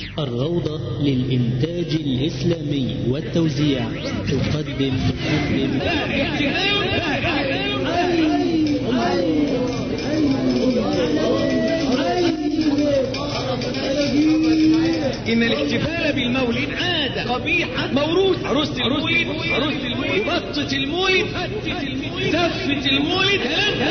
الروضة للإنتاج الإسلامي والتوزيع تقدم تقدم إن الاحتفال بالمولد عادة قبيحة موروثة عروسة المولد عروسة المولد بطة المولد زفة المولد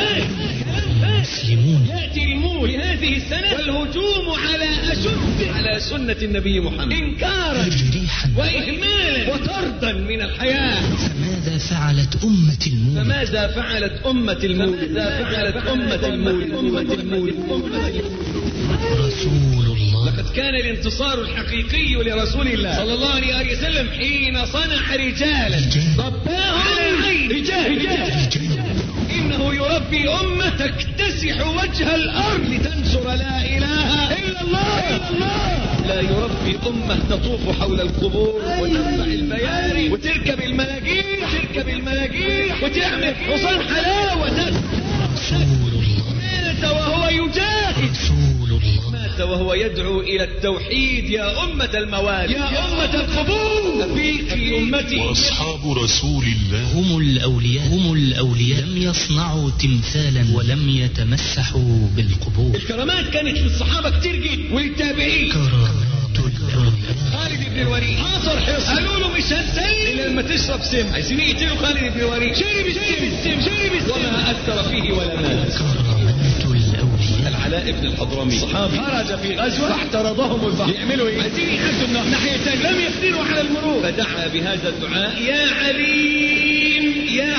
مسلمون يأتي المولد هذه السنة والهجوم على أشد على سنة النبي محمد إنكارا تجريحا وإهمالا وطردا من الحياة فماذا فعلت أمة المولد فماذا فعلت أمة المولد ماذا فعلت أمة المولد أمة المولد أمة المولد رسول الله لقد كان الانتصار الحقيقي لرسول الله صلى الله عليه وسلم حين صنع رجالا رجال. رباهم على العين رجال رجال رجال إنه يربي أمة تكتسح وجه الأرض لتنشر لا إله إلا الله إلا الله لا يربي أمة تطوف حول القبور وتتبع البياري وتركب الملاجيح تركب الملاجيح وتعمل حصان حلاوة رسول الله مات وهو يجاهد رسول الله مات وهو يدعو إلى التوحيد يا أمة الموالي يا أمة القبور أفيك أمتي وأصحاب رسول الله هم الأولياء هم الأولياء لم يصنعوا تمثالا ولم يتمسحوا بالقبور الكرامات كانت للصحابة كتير جدا والتابعين كرامات الأولياء خالد بن الوليد حاصر حصن قالوا له مش هتسلم الا لما تشرب سم عايزين يقتلوا خالد بن الوليد شرب السم السم شرب السم وما اثر فيه ولا مات كرامات الأولياء العلاء بن الحضرمي الصحابي خرج في غزوه فاحترضهم البحر يعملوا ايه؟ عايزين يعدوا النهر الناحيه الثانيه لم يقدروا على المرور فدعا بهذا الدعاء يا عليم يا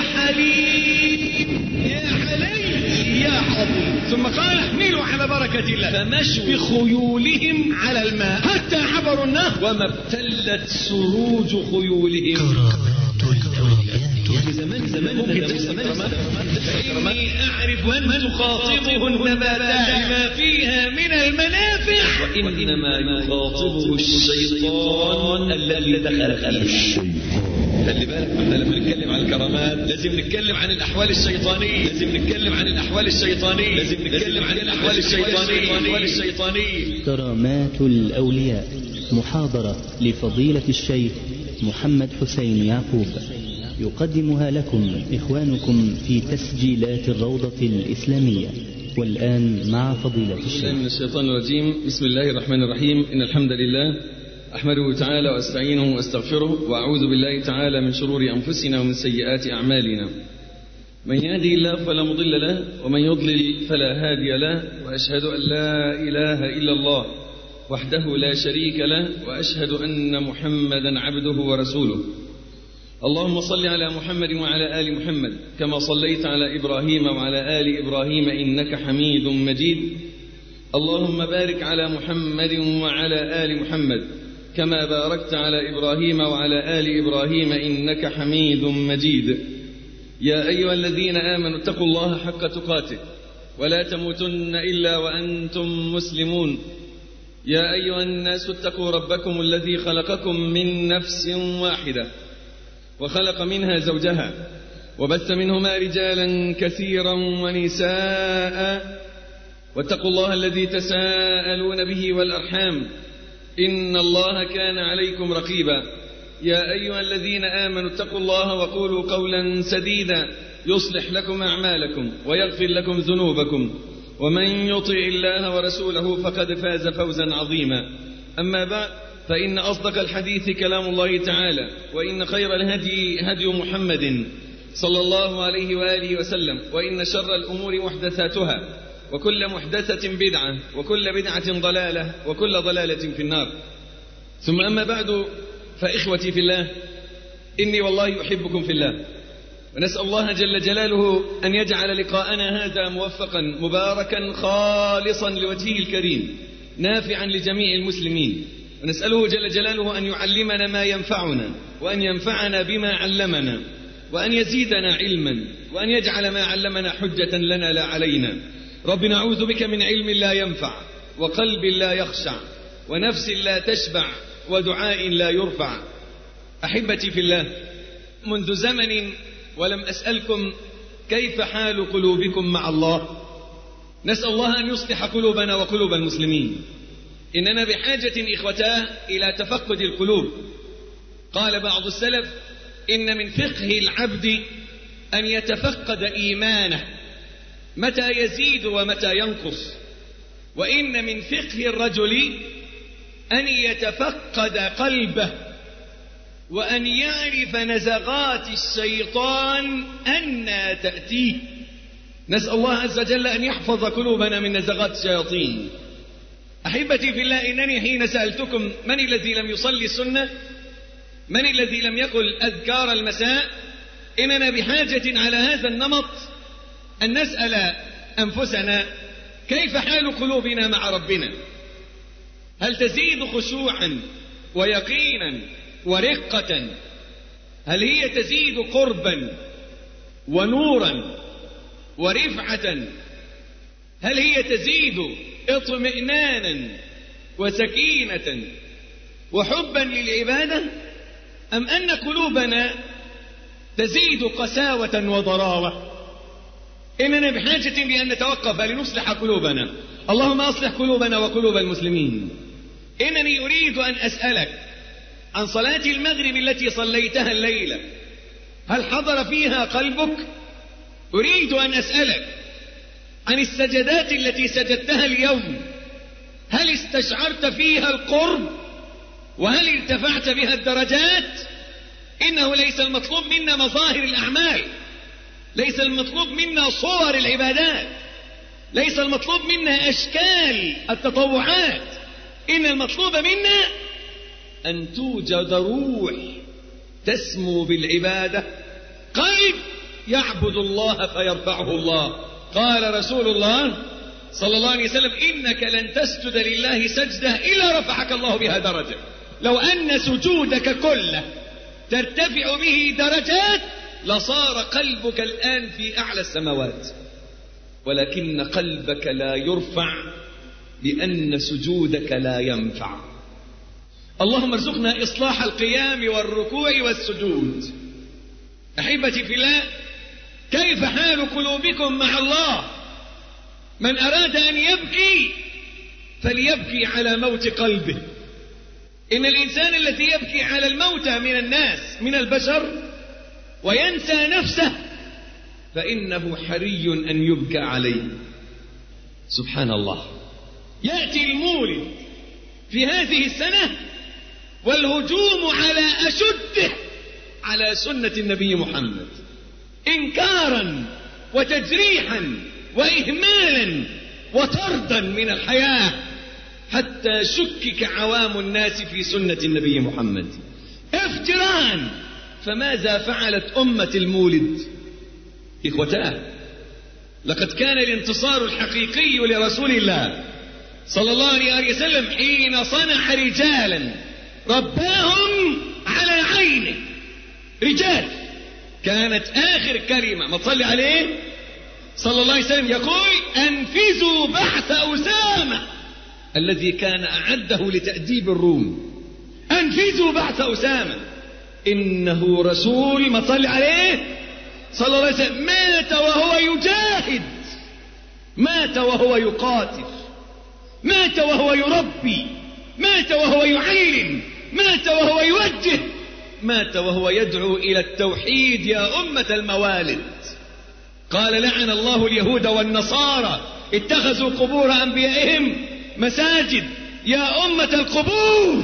حليم يا حليم يا حليم ثم قال احملوا على بركة الله فمشوا بخيولهم على الماء حتى عبروا النهر وما ابتلت سروج خيولهم كرامات الأولياء زمان زمان ممكن زمان فإني أعرف أن تخاطبه النباتات بما فيها من المنافع وإنما يخاطبه الشيطان الذي دخل فيه خلي بالك احنا لما نتكلم عن الكرامات لازم نتكلم عن الاحوال الشيطانيه لازم نتكلم عن الاحوال الشيطانيه لازم نتكلم عن الاحوال الشيطانيه الاحوال الشيطانيه كرامات الأولياء محاضرة لفضيلة الشيخ محمد حسين يعقوب يقدمها لكم إخوانكم في تسجيلات الروضة الإسلامية والآن مع فضيلة الله الشيخ من الشيطان الرجيم بسم الله الرحمن الرحيم إن الحمد لله أحمده تعالى وأستعينه وأستغفره وأعوذ بالله تعالى من شرور أنفسنا ومن سيئات أعمالنا من يهدي الله فلا مضل له ومن يضلل فلا هادي له وأشهد أن لا إله إلا الله وحده لا شريك له وأشهد أن محمدا عبده ورسوله اللهم صل على محمد وعلى آل محمد كما صليت على إبراهيم وعلى آل إبراهيم إنك حميد مجيد اللهم بارك على محمد وعلى آل محمد كما باركت على إبراهيم وعلى آل إبراهيم إنك حميد مجيد يا أيها الذين آمنوا اتقوا الله حق تقاته ولا تموتن إلا وأنتم مسلمون يا أيها الناس اتقوا ربكم الذي خلقكم من نفس واحدة وخلق منها زوجها وبث منهما رجالا كثيرا ونساء واتقوا الله الذي تساءلون به والأرحام إن الله كان عليكم رقيبا يا أيها الذين آمنوا اتقوا الله وقولوا قولا سديدا يصلح لكم أعمالكم ويغفر لكم ذنوبكم ومن يطع الله ورسوله فقد فاز فوزا عظيما أما بعد فإن أصدق الحديث كلام الله تعالى وإن خير الهدي هدي محمد صلى الله عليه وآله وسلم وإن شر الأمور محدثاتها وكل محدثة بدعة وكل بدعة ضلالة وكل ضلالة في النار ثم أما بعد فإخوتي في الله إني والله أحبكم في الله ونسأل الله جل جلاله أن يجعل لقاءنا هذا موفقا مباركا خالصا لوجهه الكريم نافعا لجميع المسلمين ونسأله جل جلاله أن يعلمنا ما ينفعنا وأن ينفعنا بما علمنا وأن يزيدنا علما وأن يجعل ما علمنا حجة لنا لا علينا رب نعوذ بك من علم لا ينفع وقلب لا يخشع ونفس لا تشبع ودعاء لا يرفع أحبتي في الله منذ زمن ولم أسألكم كيف حال قلوبكم مع الله نسأل الله أن يصلح قلوبنا وقلوب المسلمين إننا بحاجة إخوتاه إلى تفقد القلوب قال بعض السلف إن من فقه العبد أن يتفقد إيمانه متى يزيد ومتى ينقص وإن من فقه الرجل أن يتفقد قلبه وأن يعرف نزغات الشيطان أن تأتيه نسأل الله عز وجل أن يحفظ قلوبنا من نزغات الشياطين أحبتي في الله إنني حين سألتكم من الذي لم يصلي السنة من الذي لم يقل أذكار المساء إننا بحاجة على هذا النمط أن نسأل أنفسنا كيف حال قلوبنا مع ربنا هل تزيد خشوعا ويقينا ورقة هل هي تزيد قربا ونورا ورفعة هل هي تزيد اطمئنانا وسكينة وحبا للعبادة أم أن قلوبنا تزيد قساوة وضراوة إننا بحاجة لأن نتوقف لنصلح قلوبنا اللهم أصلح قلوبنا وقلوب المسلمين إنني أريد أن أسألك عن صلاة المغرب التي صليتها الليلة هل حضر فيها قلبك أريد أن أسألك عن السجدات التي سجدتها اليوم هل استشعرت فيها القرب وهل ارتفعت بها الدرجات إنه ليس المطلوب منا مظاهر الأعمال ليس المطلوب منا صور العبادات ليس المطلوب منا أشكال التطوعات إن المطلوب منا أن توجد روح تسمو بالعبادة قلب يعبد الله فيرفعه الله قال رسول الله صلى الله عليه وسلم إنك لن تسجد لله سجدة إلا رفعك الله بها درجة لو أن سجودك كله ترتفع به درجات لصار قلبك الآن في أعلى السماوات ولكن قلبك لا يرفع لأن سجودك لا ينفع اللهم ارزقنا إصلاح القيام والركوع والسجود أحبتي في الله كيف حال قلوبكم مع الله من أراد أن يبكي فليبكي على موت قلبه إن الإنسان الذي يبكي على الموتى من الناس من البشر وينسى نفسه فإنه حري أن يبكى عليه سبحان الله يأتي المولد في هذه السنة والهجوم على أشده على سنة النبي محمد إنكارا وتجريحا وإهمالا وطردا من الحياة حتى شكك عوام الناس في سنة النبي محمد افتراء فماذا فعلت أمة المولد إخوتاه لقد كان الانتصار الحقيقي لرسول الله صلى الله عليه وسلم حين صنع رجالا رباهم على عينه رجال كانت آخر كلمة ما تصلي عليه صلى الله عليه وسلم يقول أنفذوا بحث أسامة الذي كان أعده لتأديب الروم أنفذوا بحث أسامة إنه رسول ما تصلي عليه صلى الله عليه وسلم مات وهو يجاهد مات وهو يقاتل مات وهو يربي مات وهو يعلم مات وهو يوجه مات وهو يدعو إلى التوحيد يا أمة الموالد قال لعن الله اليهود والنصارى اتخذوا قبور أنبيائهم مساجد يا أمة القبور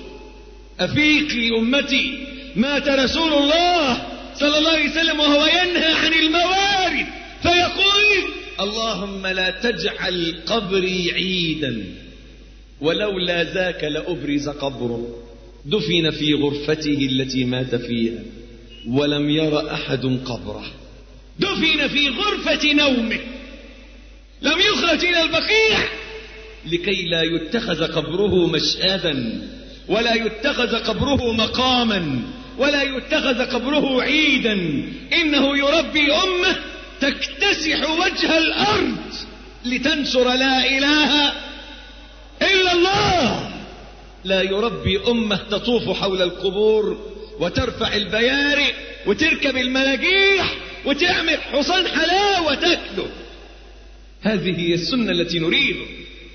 أفيقي أمتي مات رسول الله صلى الله عليه وسلم وهو ينهى عن الموارد فيقول اللهم لا تجعل قبري عيدا ولولا ذاك لأبرز قبره دفن في غرفته التي مات فيها ولم ير أحد قبره دفن في غرفة نومه لم يخرج إلى البقيع لكي لا يتخذ قبره مشآبا ولا يتخذ قبره مقاما ولا يتخذ قبره عيدا إنه يربي أمة تكتسح وجه الأرض لتنشر لا إله إلا الله لا يربي أمة تطوف حول القبور وترفع البيارق وتركب الملاجيح وتعمل حصان حلاوة تاكله هذه هي السنة التي نريد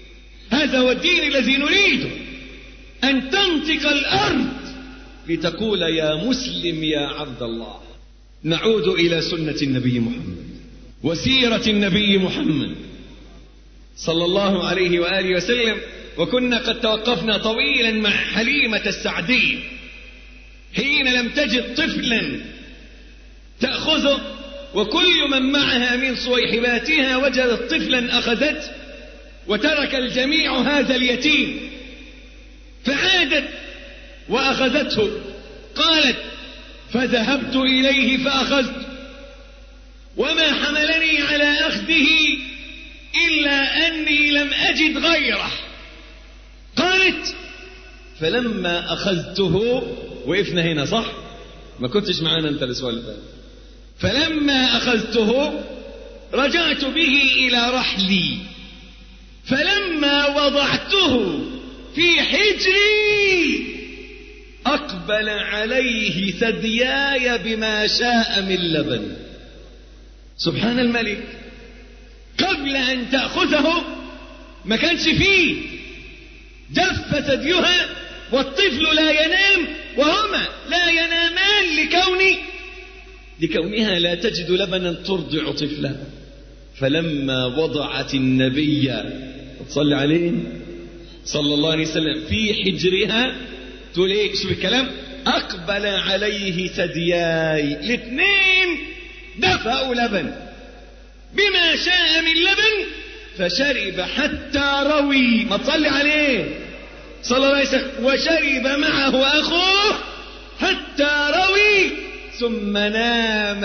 هذا هو الدين الذي نريده أن تنطق الأرض لتقول يا مسلم يا عبد الله نعود إلى سنة النبي محمد وسيرة النبي محمد صلى الله عليه وآله وسلم وكنا قد توقفنا طويلا مع حليمة السعدية حين لم تجد طفلا تأخذه وكل من معها من صويحباتها وجدت طفلا أخذته وترك الجميع هذا اليتيم فعادت وأخذته قالت فذهبت إليه فأخذت وما حملني على أخذه إلا أني لم أجد غيره قالت فلما أخذته وقفنا هنا صح ما كنتش معانا أنت الأسبوع اللي فات فلما أخذته رجعت به إلى رحلي فلما وضعته في حجري أقبل عليه ثدياي بما شاء من لبن سبحان الملك قبل أن تأخذه ما كانش فيه جف ثديها والطفل لا ينام وهما لا ينامان لكون لكونها لا تجد لبنا ترضع طفلها فلما وضعت النبي تصلي عليه صلى الله عليه وسلم في حجرها تقول ايه شوف الكلام اقبل عليه ثدياي الاثنين دفعوا لبن بما شاء من لبن فشرب حتى روي ما تصلي عليه صلى الله عليه وسلم وشرب معه اخوه حتى روي ثم نام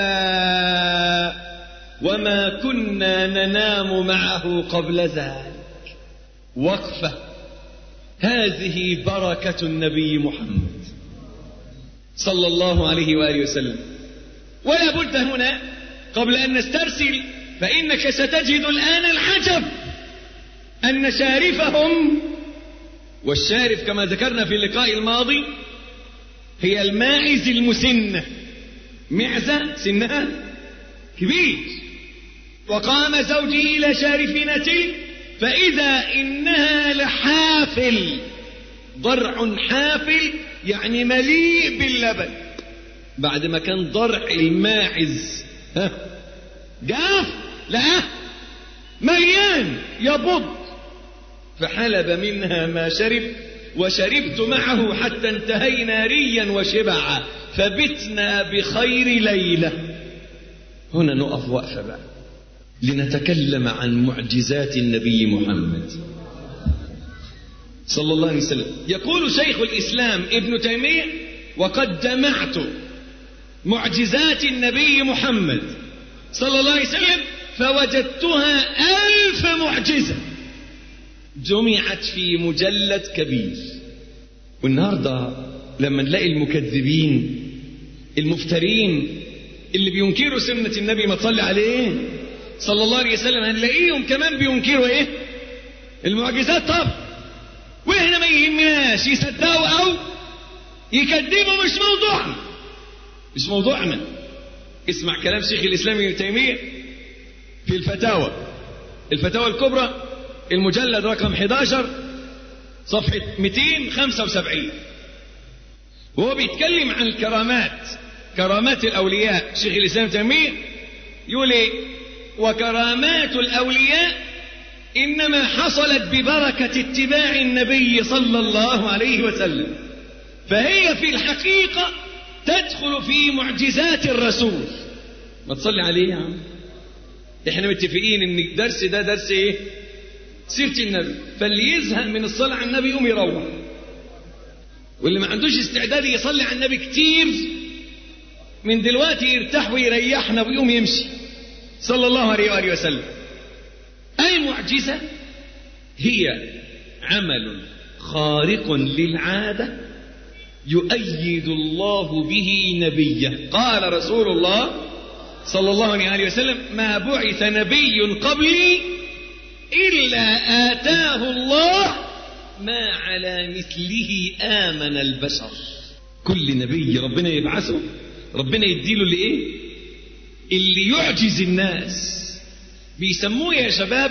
وما كنا ننام معه قبل ذلك وقفه هذه بركه النبي محمد صلى الله عليه واله وسلم ولا بد هنا قبل ان نسترسل فانك ستجد الان العجب ان شارفهم والشارف كما ذكرنا في اللقاء الماضي هي الماعز المسنه معزه سنها كبير وقام زوجي إلى شارفنة فإذا إنها لحافل ضرع حافل يعني مليء باللبن بعد ما كان ضرع الماعز ها جاف لا مليان يبض فحلب منها ما شرب وشربت معه حتى انتهينا ريا وشبعا فبتنا بخير ليله هنا نقف وقفه بقى لنتكلم عن معجزات النبي محمد صلى الله عليه وسلم يقول شيخ الاسلام ابن تيميه وقد جمعت معجزات النبي محمد صلى الله عليه وسلم فوجدتها الف معجزه جمعت في مجلد كبير والنهارده لما نلاقي المكذبين المفترين اللي بينكروا سنة النبي ما تصلي عليه صلى الله عليه وسلم هنلاقيهم كمان بينكروا ايه المعجزات طب واحنا ما يهمناش يصدقوا او يكذبوا مش موضوعنا مش موضوعنا اسمع كلام شيخ الاسلام ابن تيميه في الفتاوى الفتاوى الكبرى المجلد رقم 11 صفحة 275 وهو بيتكلم عن الكرامات كرامات الأولياء شيخ الإسلام تيمية يقول إيه وكرامات الأولياء إنما حصلت ببركة اتباع النبي صلى الله عليه وسلم فهي في الحقيقة تدخل في معجزات الرسول ما تصلي عليه يا عم احنا متفقين ان الدرس ده درس ايه سيرة النبي فاللي يزهق من الصلاة على النبي يقوم يروح واللي ما عندوش استعداد يصلي على النبي كتير من دلوقتي يرتاح ويريحنا ويقوم يمشي صلى الله عليه وآله وسلم أي معجزة هي عمل خارق للعادة يؤيد الله به نبيه قال رسول الله صلى الله عليه وسلم ما بعث نبي قبلي إلا آتاه الله ما على مثله آمن البشر كل نبي ربنا يبعثه ربنا يديله اللي ايه اللي يعجز الناس بيسموه يا شباب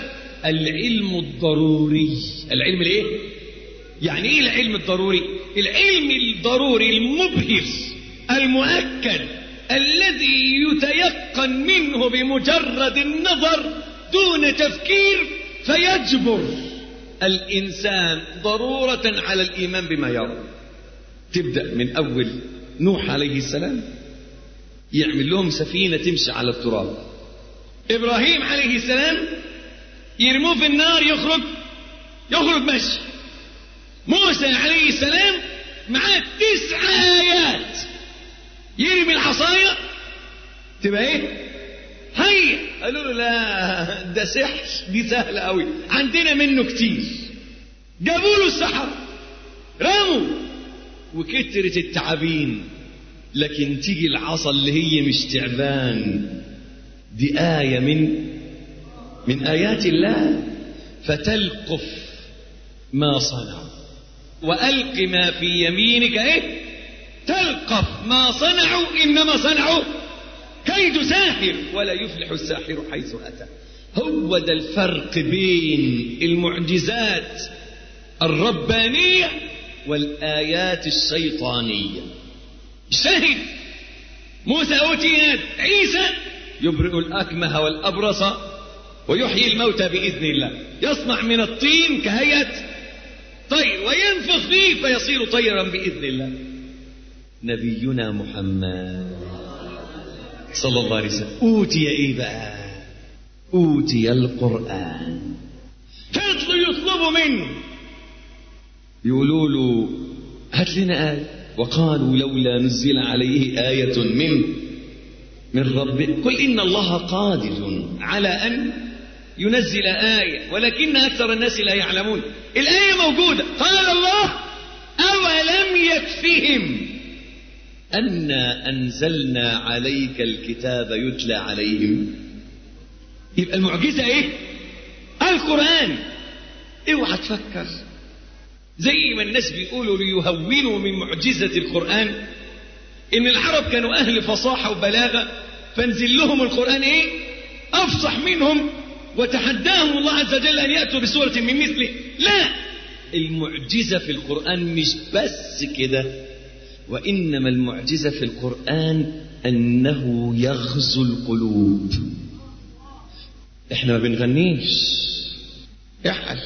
العلم الضروري العلم الايه يعني ايه العلم الضروري العلم الضروري المبهر المؤكد الذي يتيقن منه بمجرد النظر دون تفكير فيجبر الانسان ضروره على الايمان بما يرى تبدا من اول نوح عليه السلام يعمل لهم سفينه تمشي على التراب ابراهيم عليه السلام يرموه في النار يخرج يخرج مشي موسى عليه السلام معاه تسع آيات يرمي العصاية تبقى ايه؟ هيا قالوا له لا ده سحر دي سهلة قوي عندنا منه كتير جابوا له السحر رموا وكترت التعابين لكن تيجي العصا اللي هي مش تعبان دي آية من من آيات الله فتلقف ما صنعوا وألق ما في يمينك إيه تلقف ما صنعوا إنما صنعوا كيد ساحر ولا يفلح الساحر حيث أتى هو ده الفرق بين المعجزات الربانية والآيات الشيطانية شهد موسى أوتي عيسى يبرئ الأكمه والأبرص ويحيي الموتى بإذن الله يصنع من الطين كهيئة طير وينفخ فيه فيصير طيرا بإذن الله نبينا محمد صلى الله عليه وسلم أوتي إيه بقى أوتي القرآن فضلوا يطلبوا منه يقولوا له هات لنا آية وقالوا لولا نزل عليه آية من من ربه قل إن الله قادر على أن ينزل آية ولكن أكثر الناس لا يعلمون الآية موجودة قال الله أولم يكفهم أنا أنزلنا عليك الكتاب يتلى عليهم يبقى المعجزة إيه القرآن اوعى تفكر زي ما الناس بيقولوا ليهونوا من معجزة القرآن إن العرب كانوا أهل فصاحة وبلاغة فانزل لهم القرآن إيه أفصح منهم وتحداهم الله عز وجل أن يأتوا بسورة من مثله لا المعجزة في القرآن مش بس كده وإنما المعجزة في القرآن أنه يغزو القلوب احنا ما بنغنيش احل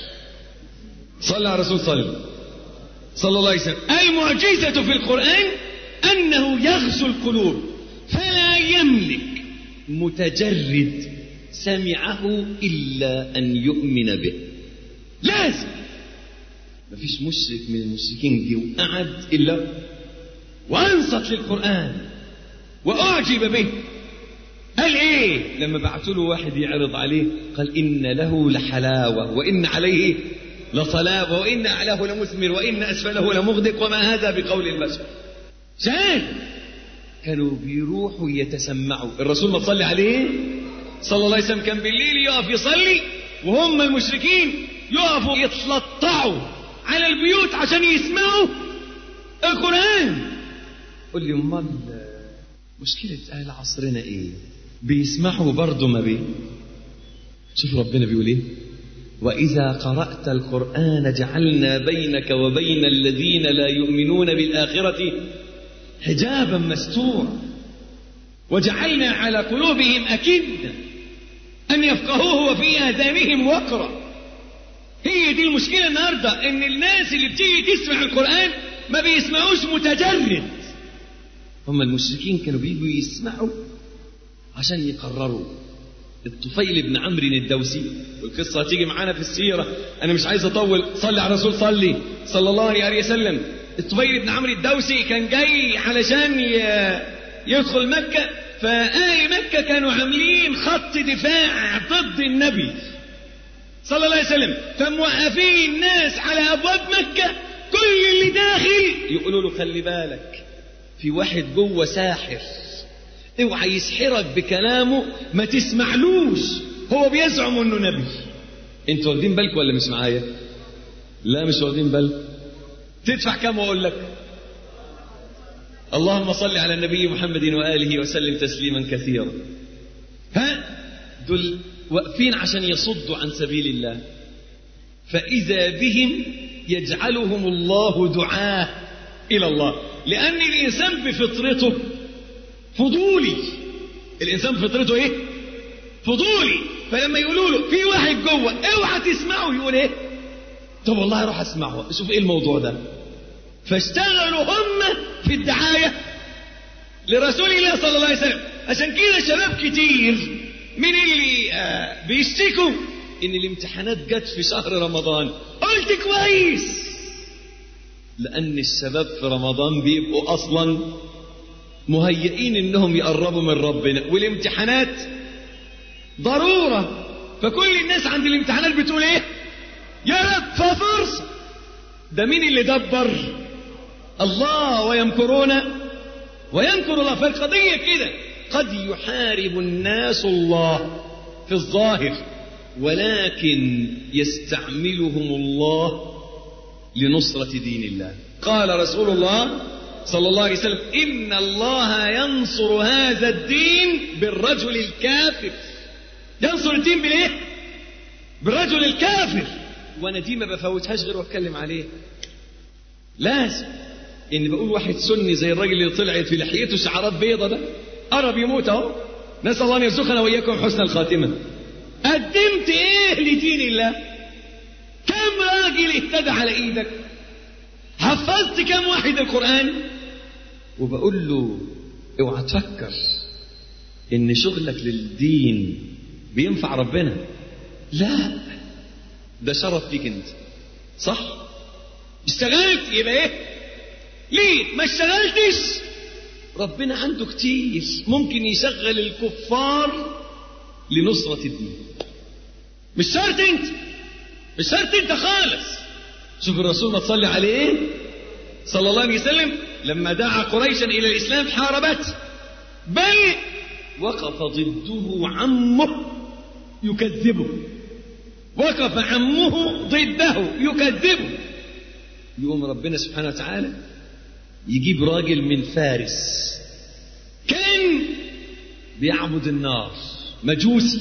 صلى على رسول صلى صلى الله عليه وسلم المعجزة في القرآن أنه يغزو القلوب فلا يملك متجرد سمعه إلا أن يؤمن به لازم مفيش مشرك من المشركين جه وقعد إلا وأنصت للقرآن وأعجب به قال إيه لما بعتوا له واحد يعرض عليه قال إن له لحلاوة وإن عليه لصلاة وإن أعلاه لمثمر وإن أسفله لمغدق وما هذا بقول البشر شاهد كانوا بيروحوا يتسمعوا الرسول ما تصلي عليه صلى الله عليه وسلم كان بالليل يقف يصلي وهم المشركين يقفوا يتلطعوا على البيوت عشان يسمعوا القرآن قل لي امال مشكلة أهل عصرنا إيه؟ بيسمعوا برضه ما بيه شوف ربنا بيقول إيه؟ وإذا قرأت القرآن جعلنا بينك وبين الذين لا يؤمنون بالآخرة حجابا مستورا وجعلنا على قلوبهم أكدة أن يفقهوه وفي آذانهم وقرا هي دي المشكلة النهاردة إن الناس اللي بتيجي تسمع القرآن ما بيسمعوش متجرد هم المشركين كانوا بيجوا يسمعوا عشان يقرروا الطفيل بن عمرو الدوسي والقصة هتيجي معانا في السيرة أنا مش عايز أطول صلي على الرسول صلي صلى الله عليه وسلم الطفيل بن عمرو الدوسي كان جاي علشان يدخل مكة فأهل مكة كانوا عاملين خط دفاع ضد النبي صلى الله عليه وسلم فموقفين الناس على أبواب مكة كل اللي داخل يقولوا له خلي بالك في واحد جوه ساحر اوعى يسحرك بكلامه ما تسمعلوش هو بيزعم انه نبي انتوا واخدين بالكم ولا مش معايا لا مش واخدين بالكم تدفع كم واقول لك اللهم صل على النبي محمد واله وسلم تسليما كثيرا ها دول واقفين عشان يصدوا عن سبيل الله فإذا بهم يجعلهم الله دعاة إلى الله لأن الإنسان بفطرته فضولي الإنسان بفطرته إيه؟ فضولي فلما يقولوا له في واحد جوه اوعى تسمعه يقول إيه؟ طب والله اروح اسمعه شوف ايه الموضوع ده فاشتغلوا هم في الدعايه لرسول الله صلى الله عليه وسلم عشان كده شباب كتير من اللي آه بيشتكوا ان الامتحانات جت في شهر رمضان قلت كويس لان الشباب في رمضان بيبقوا اصلا مهيئين انهم يقربوا من ربنا والامتحانات ضروره فكل الناس عند الامتحانات بتقول ايه يا رب ففرصه ده مين اللي دبر الله ويمكرون ويمكر الله فالقضيه كده قد يحارب الناس الله في الظاهر ولكن يستعملهم الله لنصرة دين الله قال رسول الله صلى الله عليه وسلم إن الله ينصر هذا الدين بالرجل الكافر ينصر الدين بالايه بالرجل الكافر وانا دي ما بفوتهاش غير واتكلم عليه لازم اني بقول واحد سني زي الراجل اللي طلعت في لحيته شعرات بيضة ده قرب يموت اهو نسال الله ان يرزقنا واياكم حسن الخاتمه قدمت ايه لدين الله كم راجل اهتدى على ايدك حفظت كم واحد القران وبقول له اوعى تفكر ان شغلك للدين بينفع ربنا لا ده شرف ليك انت صح اشتغلت يبقى ايه ليه ما اشتغلتش ربنا عنده كتير ممكن يشغل الكفار لنصرة الدين مش شرط انت مش شرط انت خالص شوف الرسول ما تصلي عليه صلى الله عليه وسلم لما دعا قريشا الى الاسلام حاربته بل وقف ضده عمه يكذبه وقف عمه ضده يكذبه يقوم ربنا سبحانه وتعالى يجيب راجل من فارس كان بيعبد النار مجوسي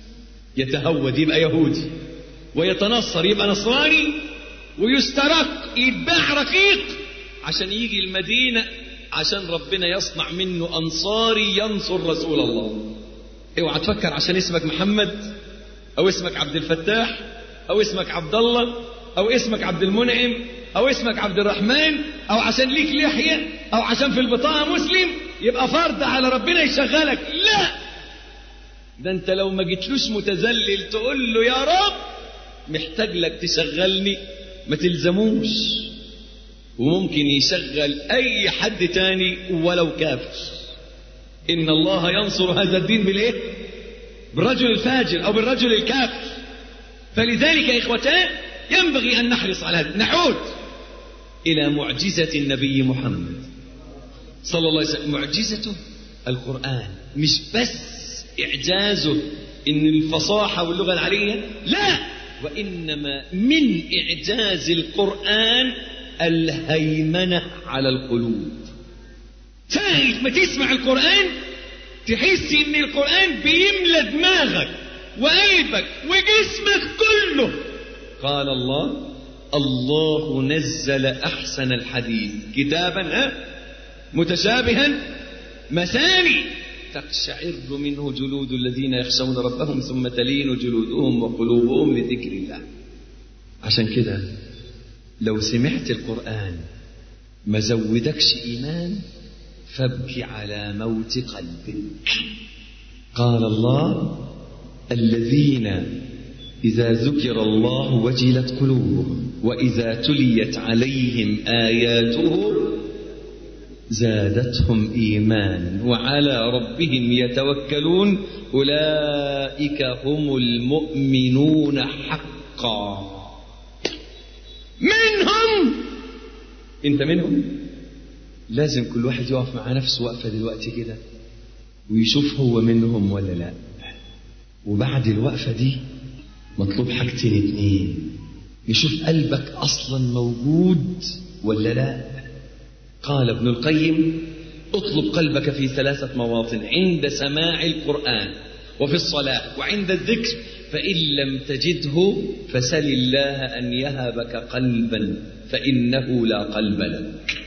يتهود يبقى يهودي ويتنصر يبقى نصراني ويسترق يتباع رقيق عشان يجي المدينة عشان ربنا يصنع منه أنصاري ينصر رسول الله اوعى تفكر عشان اسمك محمد أو اسمك عبد الفتاح أو اسمك عبد الله أو اسمك عبد المنعم أو اسمك عبد الرحمن أو عشان ليك لحية أو عشان في البطاقة مسلم يبقى فرض على ربنا يشغلك لا ده انت لو ما جيتلوش متذلل تقول له يا رب محتاج لك تشغلني ما تلزموش وممكن يشغل اي حد تاني ولو كافر ان الله ينصر هذا الدين بالايه بالرجل الفاجر او بالرجل الكافر فلذلك يا اخوتان ينبغي ان نحرص على هذا نعود الى معجزه النبي محمد صلى الله عليه وسلم معجزته القران مش بس إعجازه إن الفصاحة واللغة العربية لا وإنما من إعجاز القرآن الهيمنة على القلوب ساعة ما تسمع القرآن تحس إن القرآن بيملى دماغك وقلبك وجسمك كله قال الله الله نزل أحسن الحديث كتابا ها متشابها مثاني تقشعر منه جلود الذين يخشون ربهم ثم تلين جلودهم وقلوبهم لذكر الله عشان كده لو سمعت القرآن ما زودكش إيمان فابكي على موت قلبك قال الله الذين إذا ذكر الله وجلت قلوبهم وإذا تليت عليهم آياته زادتهم ايمانا وعلى ربهم يتوكلون اولئك هم المؤمنون حقا منهم انت منهم لازم كل واحد يقف مع نفسه وقفه دلوقتي كده ويشوف هو منهم ولا لا وبعد الوقفه دي مطلوب حاجتين اتنين يشوف قلبك اصلا موجود ولا لا قال ابن القيم اطلب قلبك في ثلاثة مواطن عند سماع القرآن وفي الصلاة وعند الذكر فإن لم تجده فسل الله أن يهبك قلبا فإنه لا قلب لك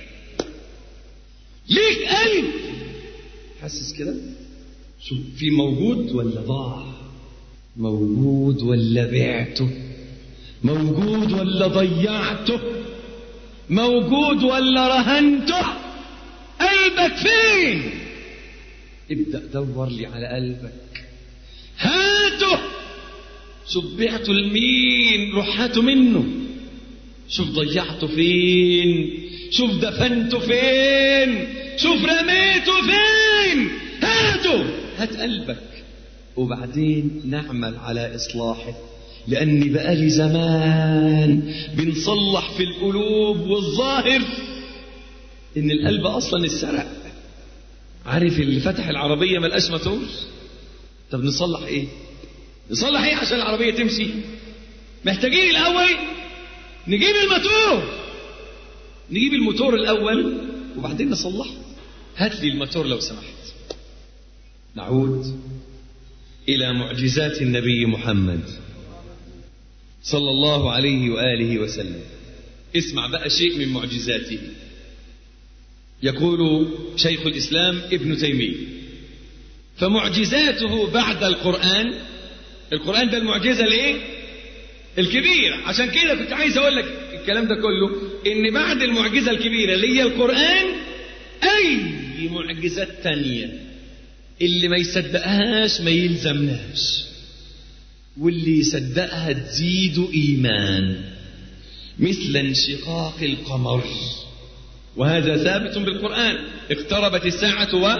ليك قلب حاسس كده شوف في موجود ولا ضاع موجود ولا بعته موجود ولا ضيعته موجود ولا رهنته قلبك فين ابدأ دور لي على قلبك هاته شوف بعته لمين روح هاته منه شوف ضيعته فين شوف دفنته فين شوف رميته فين هاته هات قلبك وبعدين نعمل على إصلاحه لأني بقالي زمان بنصلح في القلوب والظاهر إن القلب أصلا اتسرق عارف اللي فتح العربية ملقاش موتور طب نصلح إيه؟ نصلح ايه عشان العربية تمشي محتاجين الأول نجيب الموتور نجيب الموتور الأول وبعدين نصلحه هات لي الموتور لو سمحت نعود إلى معجزات النبي محمد صلى الله عليه وآله وسلم اسمع بقى شيء من معجزاته يقول شيخ الإسلام ابن تيمية فمعجزاته بعد القرآن القرآن ده المعجزة الايه؟ الكبيرة عشان كده كنت عايز أقول لك الكلام ده كله إن بعد المعجزة الكبيرة اللي هي القرآن أي معجزات تانية اللي ما يصدقهاش ما يلزمناش واللي يصدقها تزيد إيمان مثل انشقاق القمر وهذا ثابت بالقرآن اقتربت الساعة و...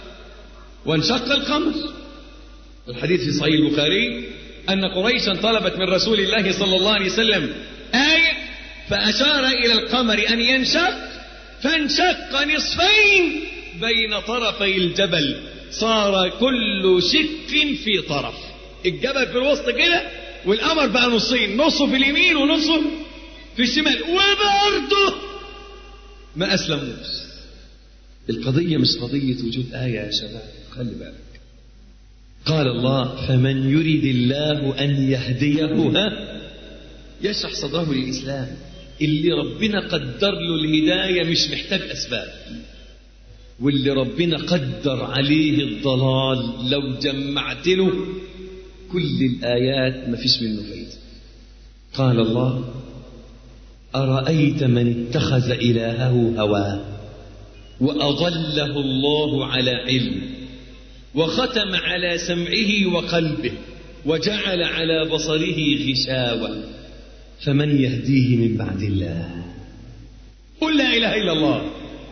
وانشق القمر الحديث في صحيح البخاري أن قريشا طلبت من رسول الله صلى الله عليه وسلم آية فأشار إلى القمر أن ينشق فانشق نصفين بين طرفي الجبل صار كل شق في طرف الجبل في الوسط كده والقمر بقى نصين نصه في اليمين ونصه في الشمال وبرضه ما أسلموش القضية مش قضية وجود آية يا شباب خلي بالك قال الله فمن يريد الله أن يهديه ها يشرح صدره للإسلام اللي ربنا قدر له الهداية مش محتاج أسباب واللي ربنا قدر عليه الضلال لو جمعت له كل الآيات ما فيش منه فايدة قال الله أرأيت من اتخذ إلهه هواه وأضله الله على علم وختم على سمعه وقلبه وجعل على بصره غشاوة فمن يهديه من بعد الله قل لا إله إلا الله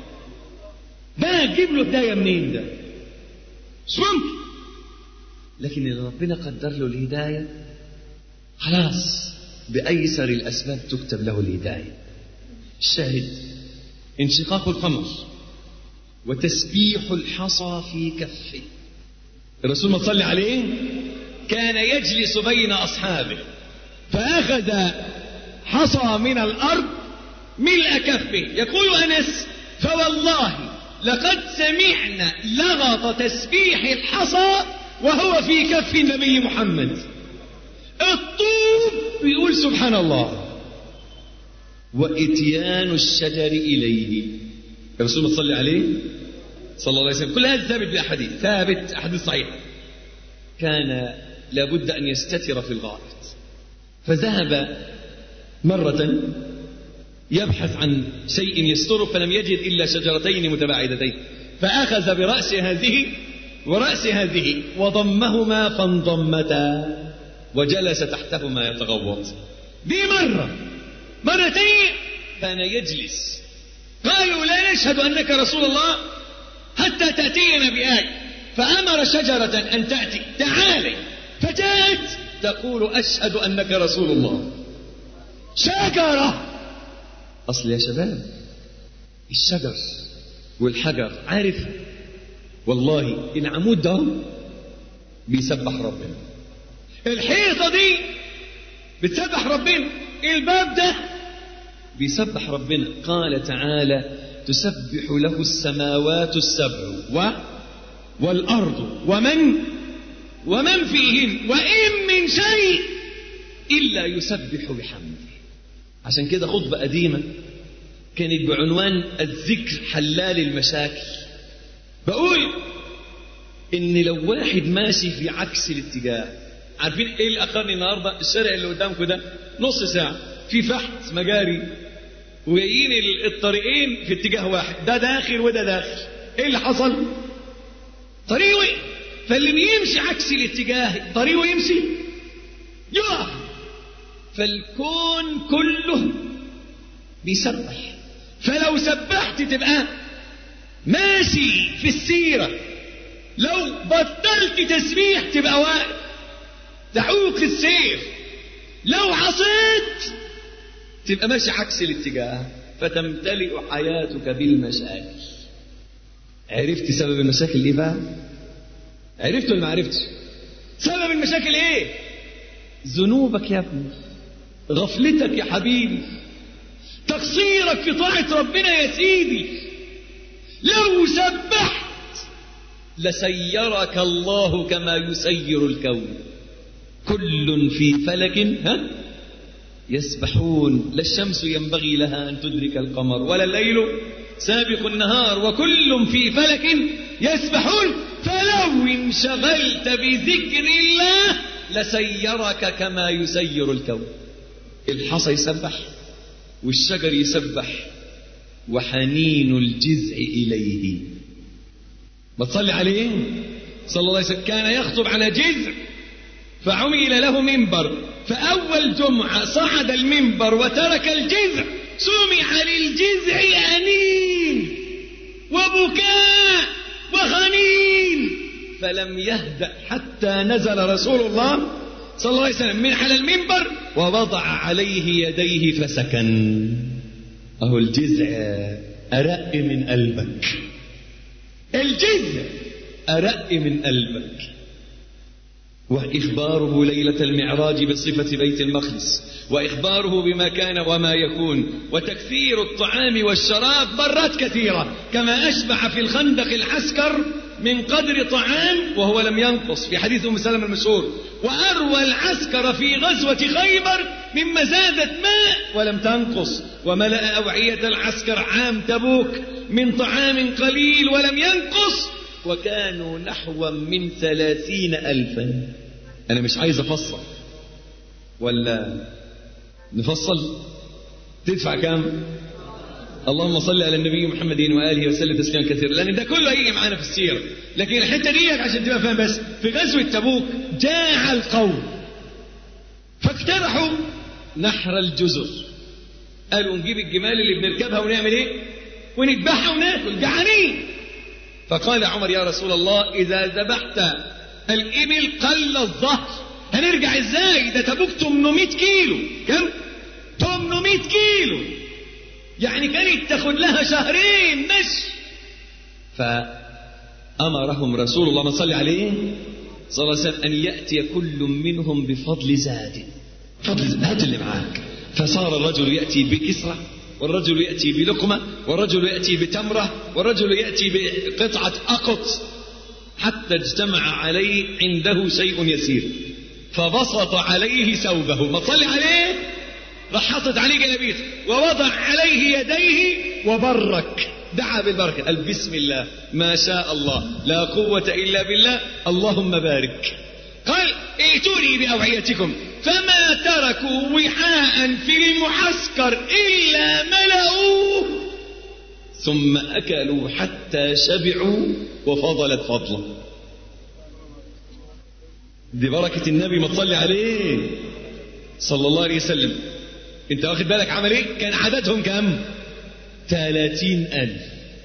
ده تجيب له هداية منين ده مش ممكن لكن اللي ربنا قدر له الهداية خلاص بأيسر الأسباب تكتب له الهداية الشاهد انشقاق القمر وتسبيح الحصى في كفه الرسول ما صلي عليه كان يجلس بين أصحابه فأخذ حصى من الأرض ملء كفه يقول أنس فوالله لقد سمعنا لغط تسبيح الحصى وهو في كف النبي محمد الطوب بيقول سبحان الله وإتيان الشجر إليه الرسول صلى عليه صلى الله عليه وسلم كل هذا ثابت بأحاديث ثابت أحاديث صحيحة كان لابد أن يستتر في الغائط فذهب مرة يبحث عن شيء يستره فلم يجد إلا شجرتين متباعدتين فأخذ برأس هذه ورأس هذه وضمهما فانضمتا وجلس تحتهما يتغوط دي مرة مرتين كان يجلس قالوا لا نشهد أنك رسول الله حتى تأتينا بآية فأمر شجرة أن تأتي تعالي فجاءت تقول أشهد أنك رسول الله شجرة أصل يا شباب الشجر والحجر عارف والله العمود ده بيسبح ربنا الحيطة دي بتسبح ربنا الباب ده بيسبح ربنا قال تعالى تسبح له السماوات السبع و والأرض ومن ومن فيهن وإن من شيء إلا يسبح بحمده عشان كده خطبة قديمة كانت بعنوان الذكر حلال المشاكل بقول إن لو واحد ماشي في عكس الاتجاه عارفين إيه اللي أخرني النهاردة الشارع اللي قدامكم ده نص ساعة في فحت مجاري وجايين الطريقين في اتجاه واحد ده داخل وده داخل ايه اللي حصل طريق وقف فاللي بيمشي عكس الاتجاه طريقه يمشي يقف فالكون كله بيسبح فلو سبحت تبقى ماشي في السيرة لو بطلت تسبيح تبقى واقف تعوق السير لو عصيت تبقى ماشي عكس الاتجاه فتمتلئ حياتك بالمشاكل عرفت سبب المشاكل ايه بقى عرفت ولا ما عرفتش سبب المشاكل ايه ذنوبك يا ابني غفلتك يا حبيبي تقصيرك في طاعة ربنا يا سيدي لو سبحت لسيرك الله كما يسير الكون كل في فلك ها يسبحون لا الشمس ينبغي لها أن تدرك القمر ولا الليل سابق النهار وكل في فلك يسبحون فلو انشغلت بذكر الله لسيرك كما يسير الكون الحصى يسبح والشجر يسبح وحنين الجذع إليه ما تصلي عليه صلى الله عليه وسلم كان يخطب على جذع فعمل له منبر فأول جمعة صعد المنبر وترك الجذع سمع للجذع أنين وبكاء وخنين فلم يهدأ حتى نزل رسول الله صلى الله عليه وسلم من على المنبر ووضع عليه يديه فسكن أهو الجذع أرق من قلبك الجذع أرق من قلبك وإخباره ليلة المعراج بصفة بيت المقدس وإخباره بما كان وما يكون وتكثير الطعام والشراب مرات كثيرة كما أشبع في الخندق العسكر من قدر طعام وهو لم ينقص في حديث أم سلمة المشهور وأروى العسكر في غزوة خيبر من مزادة ماء ولم تنقص وملأ أوعية العسكر عام تبوك من طعام قليل ولم ينقص وكانوا نحو من ثلاثين ألفا أنا مش عايز أفصل ولا نفصل تدفع كام اللهم صل على النبي محمد وآله وسلم تسليما كثيرا لأن ده كله هيجي معانا في السيرة لكن الحتة دي عشان تبقى فاهم بس في غزوة تبوك جاع القوم فاقترحوا نحر الجزر قالوا نجيب الجمال اللي بنركبها ونعمل ايه ونذبحها وناكل جعانين فقال عمر يا رسول الله إذا ذبحت الإبل قل الظهر هنرجع ازاي ده تبوك 800 كيلو كم 800 كيلو يعني كانت تاخد لها شهرين مشي فأمرهم رسول الله ما صلى عليه صلى الله عليه وسلم أن يأتي كل منهم بفضل زاد فضل زاد هات اللي معاك فصار الرجل يأتي بكسرة والرجل يأتي بلقمة والرجل يأتي بتمرة والرجل يأتي بقطعة أقط حتى اجتمع عليه عنده شيء يسير فبسط عليه ثوبه ما تصلي عليه راح حاطط عليه جلابيته ووضع عليه يديه وبرك دعا بالبركة قال بسم الله ما شاء الله لا قوة إلا بالله اللهم بارك قال ائتوني بأوعيتكم فما تركوا وعاء في المعسكر إلا ملأوه ثم أكلوا حتى شبعوا وفضلت فضله دي بركة النبي ما تصلي عليه صلى الله عليه وسلم انت واخد بالك عمل ايه كان عددهم كم ثلاثين ألف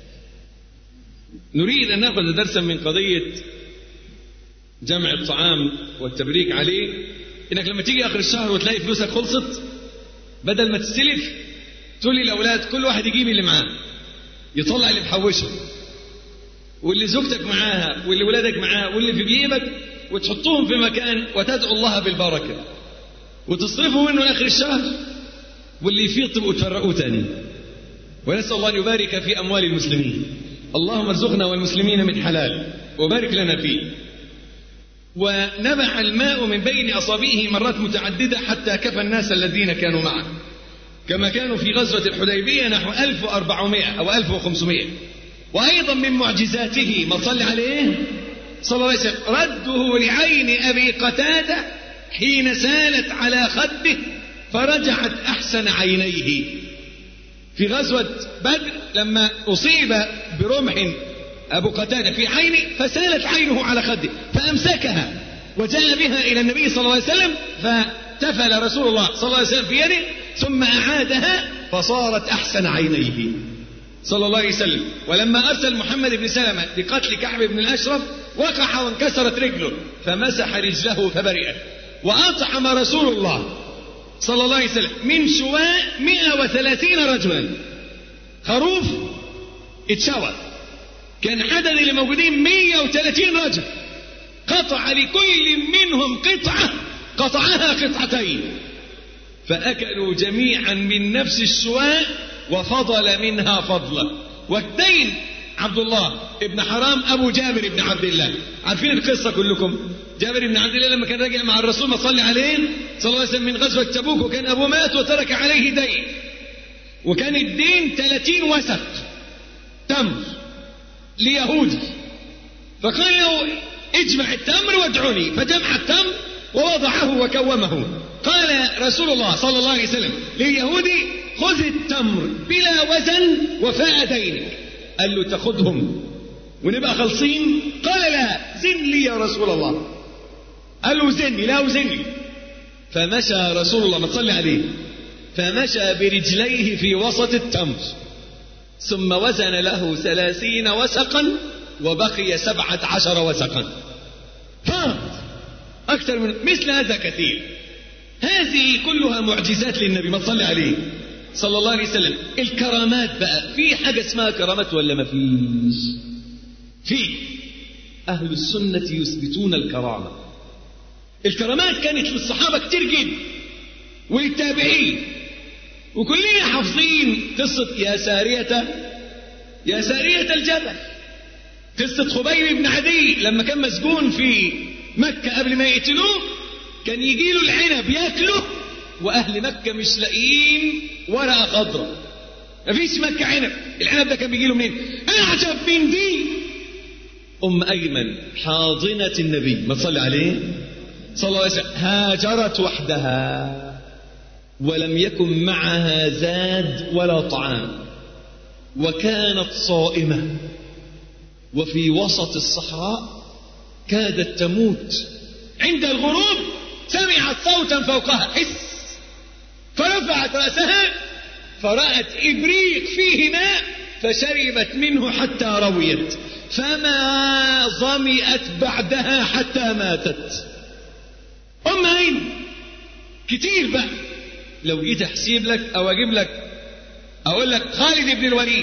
نريد أن نأخذ درسا من قضية جمع الطعام والتبريك عليه انك لما تيجي اخر الشهر وتلاقي فلوسك خلصت بدل ما تستلف تقول للاولاد كل واحد يجيب اللي معاه يطلع اللي محوشه واللي زوجتك معاها واللي ولادك معاه واللي في جيبك وتحطوهم في مكان وتدعو الله بالبركه وتصرفوا منه اخر الشهر واللي يفيض تبقوا تفرقوه تاني ونسال الله ان يبارك في اموال المسلمين اللهم ارزقنا والمسلمين من حلال وبارك لنا فيه ونبع الماء من بين أصابعه مرات متعددة حتى كفى الناس الذين كانوا معه كما كانوا في غزوة الحديبية نحو 1400 أو 1500 وأيضا من معجزاته ما صلى عليه صلى الله عليه وسلم رده لعين أبي قتادة حين سالت على خده فرجعت أحسن عينيه في غزوة بدر لما أصيب برمح أبو قتادة في عينه فسالت عينه على خده فأمسكها وجاء بها إلى النبي صلى الله عليه وسلم فتفل رسول الله صلى الله عليه وسلم في يده ثم أعادها فصارت أحسن عينيه صلى الله عليه وسلم ولما أرسل محمد بن سلمة لقتل كعب بن الأشرف وقع وانكسرت رجله فمسح رجله فبرئت وأطعم رسول الله صلى الله عليه وسلم من شواء 130 رجلا خروف اتشوى كان عدد اللي موجودين 130 رجل قطع لكل منهم قطعة قطعها قطعتين فأكلوا جميعا من نفس الشواء وفضل منها فضلا والدين عبد الله ابن حرام أبو جابر بن عبد الله عارفين القصة كلكم جابر بن عبد الله لما كان راجع مع الرسول ما صلى عليه صلى الله عليه وسلم من غزوة تبوك وكان أبوه مات وترك عليه دين وكان الدين 30 وسق تمر ليهودي فقال له اجمع التمر وادعني فجمع التمر ووضعه وكومه قال رسول الله صلى الله عليه وسلم لليهودي خذ التمر بلا وزن وفاء دينك قال له تاخذهم ونبقى خالصين قال لا زن لي يا رسول الله قال له زني لا وزني فمشى رسول الله ما تصلي عليه فمشى برجليه في وسط التمر ثم وزن له ثلاثين وسقا وبقي سبعة عشر وسقا فاض أكثر من مثل هذا كثير هذه كلها معجزات للنبي ما تصلي عليه صلى الله عليه وسلم الكرامات بقى في حاجة اسمها كرامات ولا ما فيش في أهل السنة يثبتون الكرامة الكرامات كانت للصحابة كتير جدا وللتابعين وكلنا حافظين قصة يا سارية يا سارية الجبل قصة خبيب بن عدي لما كان مسجون في مكة قبل ما يقتلوه كان يجي له العنب ياكله واهل مكة مش لاقيين ورقة خضراء مفيش مكة عنب العنب ده كان بيجي له منين اعجب من دي ام ايمن حاضنة النبي ما تصلي عليه صلى الله عليه وسلم هاجرت وحدها ولم يكن معها زاد ولا طعام وكانت صائمة وفي وسط الصحراء كادت تموت عند الغروب سمعت صوتا فوقها حس فرفعت رأسها فرأت إبريق فيه ماء فشربت منه حتى رويت فما ظمئت بعدها حتى ماتت أم أين كتير بقى لو جيت أحسب لك أو أجيب لك أقول لك خالد بن الوليد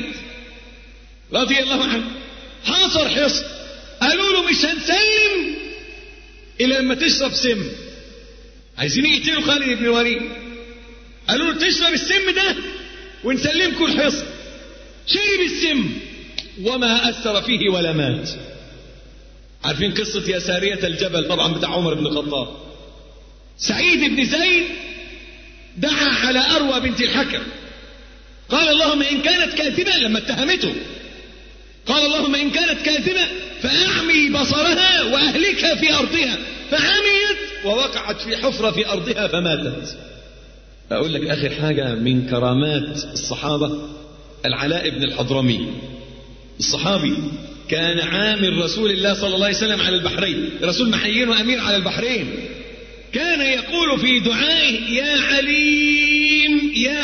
رضي الله عنه حاصر حصن قالوا له مش هنسلم إلا لما تشرب سم عايزين يقتلوا خالد بن الوليد قالوا له تشرب السم ده ونسلمكم الحصن شرب السم وما أثر فيه ولا مات عارفين قصة يا سارية الجبل طبعا بتاع عمر بن الخطاب سعيد بن زيد دعا على أروى بنت الحكم قال اللهم إن كانت كاذبة لما اتهمته قال اللهم إن كانت كاذبة فأعمي بصرها وأهلكها في أرضها فعميت ووقعت في حفرة في أرضها فماتت أقول لك آخر حاجة من كرامات الصحابة العلاء بن الحضرمي الصحابي كان عامل رسول الله صلى الله عليه وسلم على البحرين الرسول محيين وأمير على البحرين كان يقول في دعائه يا عليم يا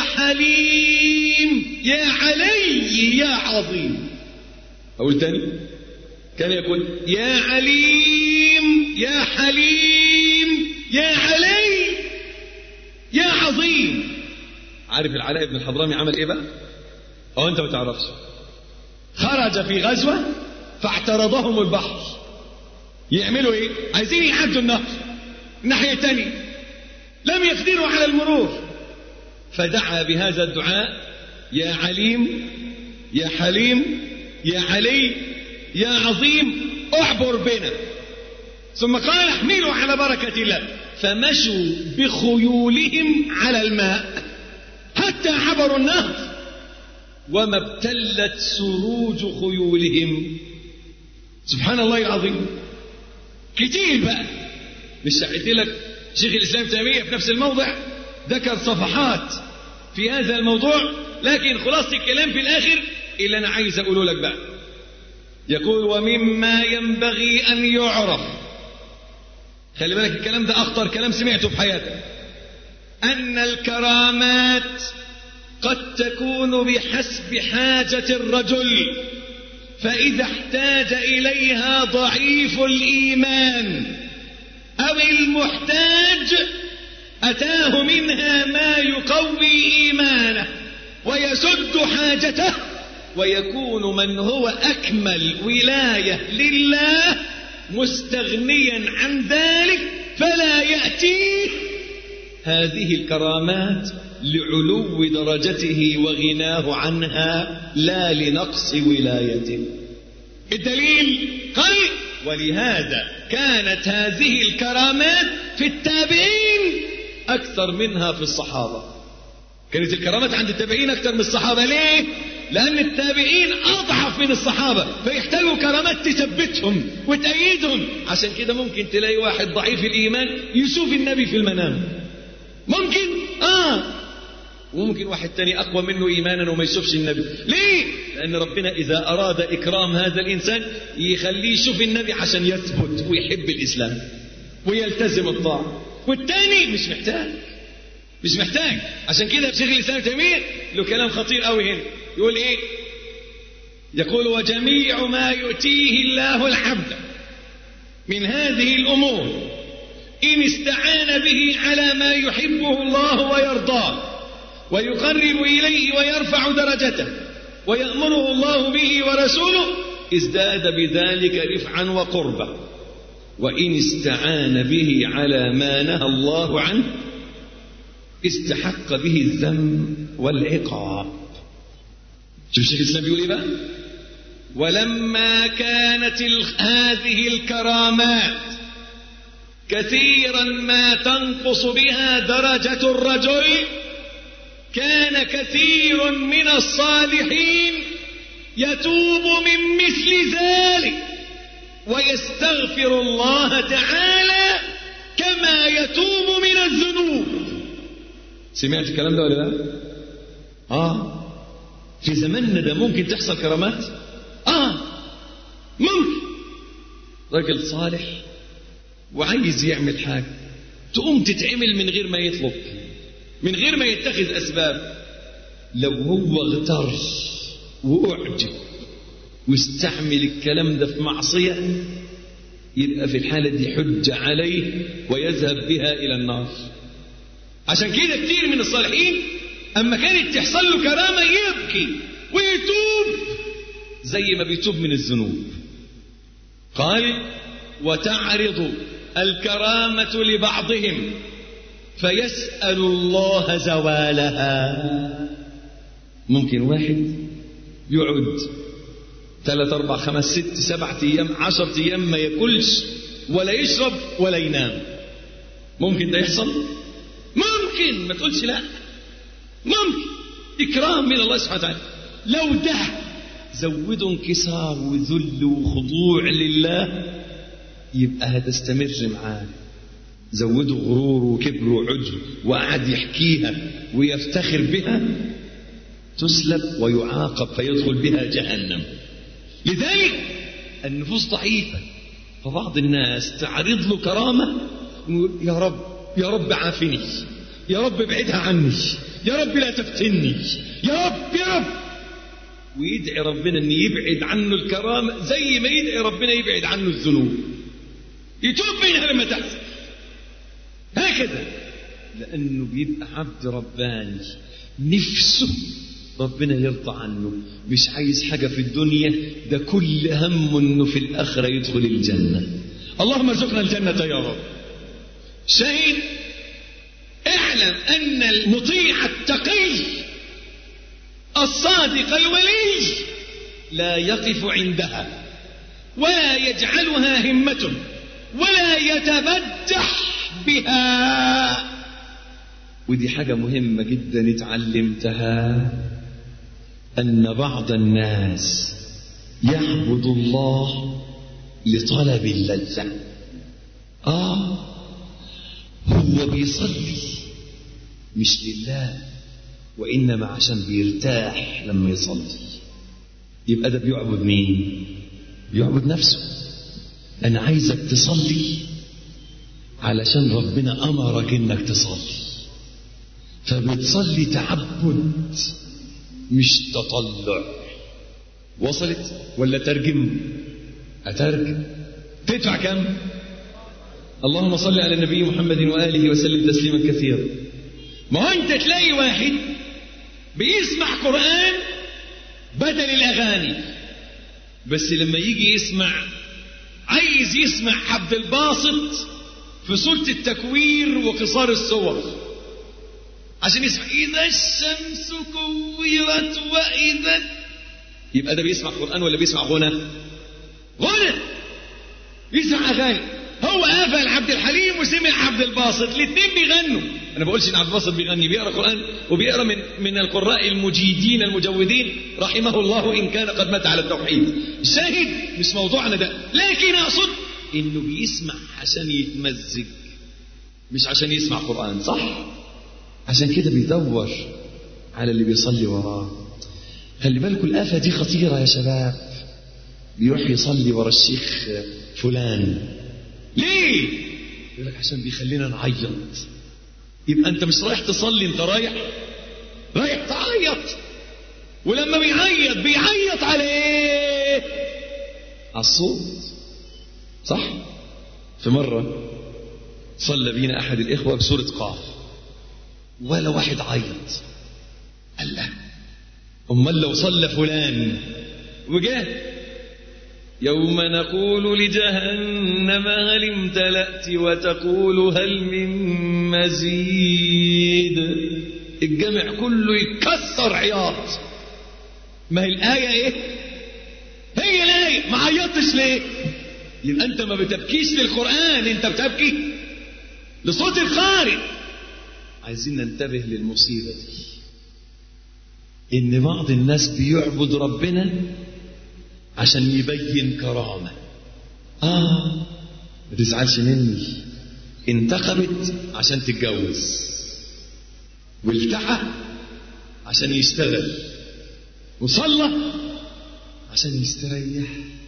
حليم يا علي يا عظيم أقول تاني كان يقول يا عليم يا حليم يا علي يا عظيم عارف العلاء بن الحضرمي عمل ايه بقى او انت ما تعرفش خرج في غزوة فاعترضهم البحر يعملوا ايه عايزين يعدوا النهر الناحية الثانية لم يقدروا على المرور فدعا بهذا الدعاء يا عليم يا حليم يا علي يا عظيم اعبر بنا ثم قال احملوا على بركة الله فمشوا بخيولهم على الماء حتى عبروا النهر وما ابتلت سروج خيولهم سبحان الله العظيم كتير بقى مش شحيت لك شيخ الاسلام تيميه في نفس الموضع ذكر صفحات في هذا الموضوع لكن خلاصه الكلام في الاخر اللي انا عايز اقوله لك بقى يقول ومما ينبغي ان يعرف خلي بالك الكلام ده اخطر كلام سمعته في حياتك ان الكرامات قد تكون بحسب حاجه الرجل فاذا احتاج اليها ضعيف الايمان او المحتاج اتاه منها ما يقوي ايمانه ويسد حاجته ويكون من هو اكمل ولايه لله مستغنيا عن ذلك فلا ياتيه هذه الكرامات لعلو درجته وغناه عنها لا لنقص ولايته الدليل قال ولهذا كانت هذه الكرامات في التابعين اكثر منها في الصحابه كانت الكرامات عند التابعين اكثر من الصحابه ليه لان التابعين اضعف من الصحابه فيحتاجوا كرامات تثبتهم وتأيدهم عشان كده ممكن تلاقي واحد ضعيف الايمان يشوف النبي في المنام ممكن اه وممكن واحد تاني اقوى منه ايمانا وما يشوفش النبي ليه لان ربنا اذا اراد اكرام هذا الانسان يخليه يشوف النبي عشان يثبت ويحب الاسلام ويلتزم الطاعه والتاني مش محتاج مش محتاج عشان كده شيخ الاسلام ابن تيميه له كلام خطير قوي هنا يقول ايه يقول وجميع ما يؤتيه الله العبد من هذه الامور ان استعان به على ما يحبه الله ويرضاه ويقرب اليه ويرفع درجته ويامره الله به ورسوله ازداد بذلك رفعا وقربا وان استعان به على ما نهى الله عنه استحق به الذم والعقاب شوف الشيخ الاسلام بيقول ايه بقى ولما كانت ال... هذه الكرامات كثيرا ما تنقص بها درجه الرجل كان كثير من الصالحين يتوب من مثل ذلك ويستغفر الله تعالى كما يتوب من الذنوب سمعت الكلام ده ولا لا اه في زماننا ده ممكن تحصل كرامات اه ممكن راجل صالح وعايز يعمل حاجه تقوم تتعمل من غير ما يطلب من غير ما يتخذ اسباب لو هو اغتر واعجب واستعمل الكلام ده في معصيه يبقى في الحاله دي حجه عليه ويذهب بها الى النار عشان كده كتير من الصالحين اما كانت تحصل له كرامه يبكي ويتوب زي ما بيتوب من الذنوب قال وتعرض الكرامه لبعضهم فيسال الله زوالها ممكن واحد يقعد ثلاث أربع خمس ست سبعة أيام عشرة أيام ما ياكلش ولا يشرب ولا ينام ممكن ده يحصل؟ ممكن ما تقولش لا ممكن إكرام من الله سبحانه وتعالى لو ده زودوا انكسار وذل وخضوع لله يبقى هتستمر معاه زودوا غرور وكبر وعجب وقعد يحكيها ويفتخر بها تسلب ويعاقب فيدخل بها جهنم لذلك النفوس ضعيفة فبعض الناس تعرض له كرامة يقول يا رب يا رب عافني يا رب ابعدها عني يا رب لا تفتني يا رب يا رب ويدعي ربنا ان يبعد عنه الكرامة زي ما يدعي ربنا يبعد عنه الذنوب يتوب منها لما تحصل هكذا لأنه بيبقى عبد رباني نفسه ربنا يرضى عنه مش عايز حاجة في الدنيا ده كل همه انه في الآخرة يدخل الجنة اللهم ارزقنا الجنة يا رب شهيد اعلم أن المطيع التقي الصادق الولي لا يقف عندها ولا يجعلها همته ولا يتبجح بها ودي حاجة مهمة جدا اتعلمتها أن بعض الناس يعبد الله لطلب اللذة آه هو بيصلي مش لله وإنما عشان بيرتاح لما يصلي يبقى ده بيعبد مين بيعبد نفسه أنا عايزك تصلي علشان ربنا أمرك إنك تصلي فبتصلي تعبد مش تطلع وصلت ولا ترجم أترجم تدفع كم اللهم صل على النبي محمد وآله وسلم تسليما كثيرا ما هو انت تلاقي واحد بيسمع قرآن بدل الأغاني بس لما يجي يسمع عايز يسمع عبد الباسط في سورة التكوير وقصار الصور عشان يسمع إذا الشمس كورت وإذا يبقى ده بيسمع قرآن ولا بيسمع غنى غنى يسمع أغاني هو قفل عبد الحليم وسمع عبد الباسط الاثنين بيغنوا انا بقولش ان عبد الباسط بيغني بيقرا قران وبيقرا من من القراء المجيدين المجودين رحمه الله ان كان قد مات على التوحيد شاهد مش موضوعنا ده لكن اقصد انه بيسمع عشان يتمزج مش عشان يسمع قران صح عشان كده بيدور على اللي بيصلي وراه خلي بالكم الآفة دي خطيرة يا شباب بيروح يصلي ورا الشيخ فلان ليه يقول لك عشان بيخلينا نعيط يبقى انت مش رايح تصلي انت رايح رايح تعيط ولما بيعيط بيعيط على ايه على الصوت صح في مرة صلى بينا أحد الإخوة بسورة قاف ولا واحد عيط قال لا أمال لو صلى فلان وجاه يوم نقول لجهنم هل امتلأت وتقول هل من مزيد الجمع كله يتكسر عياط ما هي الآية إيه؟ هي الآية ما عيطتش ليه؟ يبقى أنت ما بتبكيش للقرآن أنت بتبكي لصوت القارئ عايزين ننتبه للمصيبة دي إن بعض الناس بيعبد ربنا عشان يبين كرامة آه ما تزعلش مني انتخبت عشان تتجوز والتحى عشان يشتغل وصلى عشان يستريح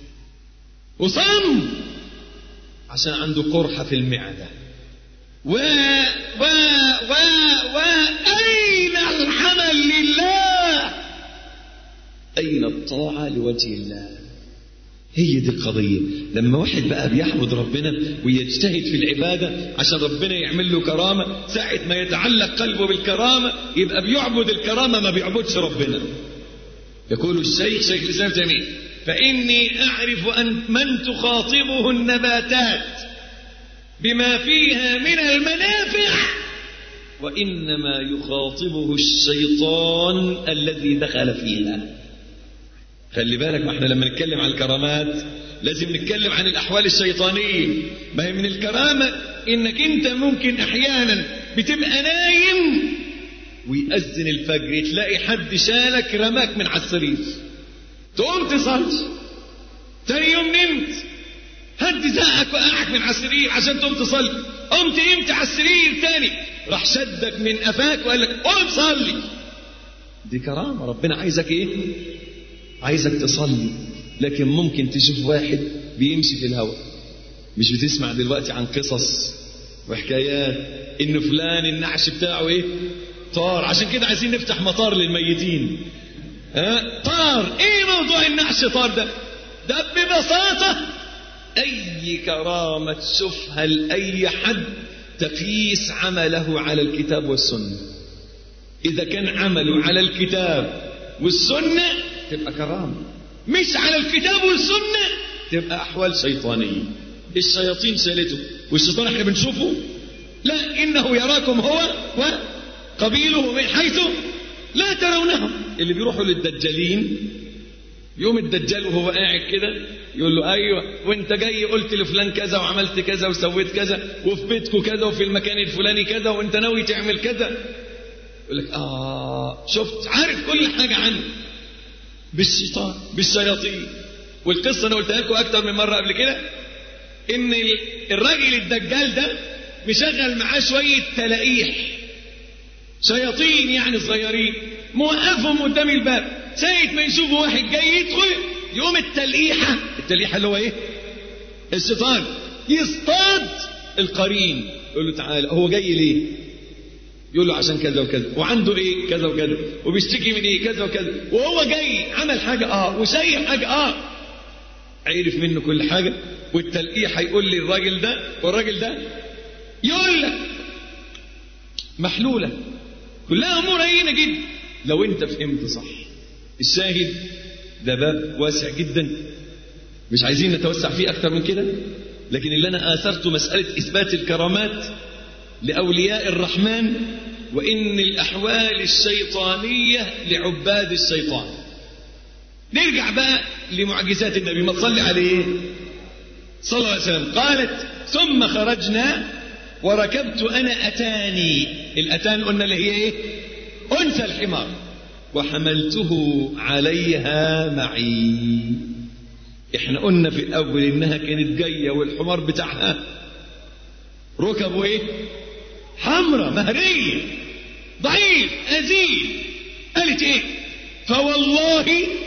وصم عشان عنده قرحة في المعدة و و و و أين العمل لله أين الطاعة لوجه الله هي دي القضية لما واحد بقى بيحمد ربنا ويجتهد في العبادة عشان ربنا يعمل له كرامة ساعة ما يتعلق قلبه بالكرامة يبقى بيعبد الكرامة ما بيعبدش ربنا يقول الشيخ شيخ الإسلام تيمية فإني أعرف أن من تخاطبه النباتات بما فيها من المنافع وإنما يخاطبه الشيطان الذي دخل فيها خلي بالك ما احنا لما نتكلم عن الكرامات لازم نتكلم عن الأحوال الشيطانية ما هي من الكرامة إنك أنت ممكن أحيانا بتبقى نايم ويأذن الفجر تلاقي حد شالك رماك من على السرير تقوم تصلي تاني يوم نمت حد زقك وقعك من على السرير عشان تقوم تصلي قمت نمت على السرير تاني راح شدك من قفاك وقال لك قوم صلي دي كرامة ربنا عايزك ايه عايزك تصلي لكن ممكن تشوف واحد بيمشي في الهواء مش بتسمع دلوقتي عن قصص وحكايات ان فلان النعش بتاعه ايه طار عشان كده عايزين نفتح مطار للميتين ها طار ايه موضوع النعش طار ده ده ببساطة اي كرامة تشوفها لأي حد تقيس عمله على الكتاب والسنة إذا كان عمله على الكتاب والسنة تبقى كرامة مش على الكتاب والسنة تبقى أحوال شيطانية الشياطين سالته والشيطان احنا بنشوفه لا إنه يراكم هو وقبيله من حيث لا ترونهم اللي بيروحوا للدجالين يوم الدجال وهو قاعد كده يقول له ايوه وانت جاي قلت لفلان كذا وعملت كذا وسويت كذا وفي بيتكم كذا وفي المكان الفلاني كذا وانت ناوي تعمل كذا يقول لك اه شفت عارف كل حاجه عنه بالشيطان بالشياطين والقصه انا قلتها لكم اكتر من مره قبل كده ان الراجل الدجال ده مشغل معاه شويه تلاقيح شياطين يعني صغيرين موقفهم قدام الباب ساعة ما يشوفوا واحد جاي يدخل يقوم التلقيحة التلقيحة اللي هو ايه الشيطان يصطاد القرين يقول له تعالى هو جاي ليه يقول له عشان كذا وكذا وعنده ايه كذا وكذا وبيشتكي من ايه كذا وكذا وهو جاي عمل حاجة اه وسيء حاجة اه عرف منه كل حاجة والتلقيح هيقول لي الراجل ده والراجل ده يقول لك محلولة كلها امور هينة جدا لو انت فهمت صح الشاهد ده باب واسع جدا مش عايزين نتوسع فيه اكتر من كده لكن اللي انا اثرته مسألة اثبات الكرامات لأولياء الرحمن وإن الأحوال الشيطانية لعباد الشيطان نرجع بقى لمعجزات النبي ما تصلي عليه صلى الله عليه وسلم قالت ثم خرجنا وركبت أنا أتاني الأتان قلنا اللي هي إيه أنثى الحمار وحملته عليها معي احنا قلنا في الأول إنها كانت جاية والحمار بتاعها ركبوا إيه حمرة مهرية ضعيف أزيل قالت إيه فوالله